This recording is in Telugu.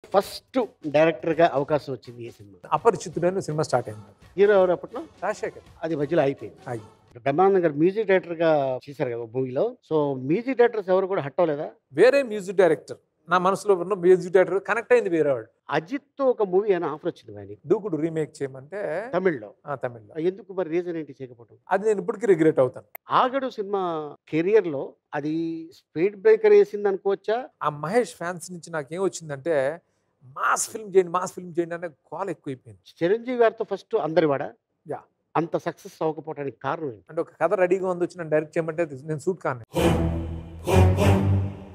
ఫస్ట్ డైరెక్టర్ గా అవకాశం వచ్చింది ఏ సినిమా అపరిచితుడని సినిమా స్టార్ట్ అయింది హీరో ఎవరు అప్పట్లో రాజశేఖర్ అది మధ్యలో అయిపోయింది అయ్యి బ్రహ్మానందం గారు మ్యూజిక్ డైరెక్టర్ గా చేశారు కదా మూవీలో సో మ్యూజిక్ డైరెక్టర్స్ ఎవరు కూడా హట్ అవ్వలేదా వేరే మ్యూజిక్ డైరెక్టర్ నా మనసులో ఉన్న మ్యూజిక్ డైరెక్టర్ కనెక్ట్ అయింది వేరే వాడు అజిత్ తో ఒక మూవీ అని ఆఫర్ వచ్చింది ఆయన దూకుడు రీమేక్ చేయమంటే తమిళ్లో ఆ, తమిళ్లో ఎందుకు మరి రీజన్ ఏంటి చేయకపోవడం అది నేను ఇప్పటికీ రిగ్రెట్ అవుతాను ఆగడు సినిమా కెరియర్ లో అది స్పీడ్ బ్రేకర్ వేసింది అనుకోవచ్చా ఆ మహేష్ ఫ్యాన్స్ నుంచి నాకు ఏం వచ్చిందంటే మాస్ ఫిల్మ్ చేయండి మాస్ ఫిల్మ్ చేయండి అనే కాల్ ఎక్కువైపోయింది చిరంజీవి గారితో ఫస్ట్ అందరి వాడా Yeah. అంత సక్సెస్ అవ్వకపోవడానికి కారణం ఏంటి అంటే ఒక కథ రెడీగా ఉంది వచ్చి నన్ను డైరెక్ట్ చేయమంటే అది నేను సూట్ కాను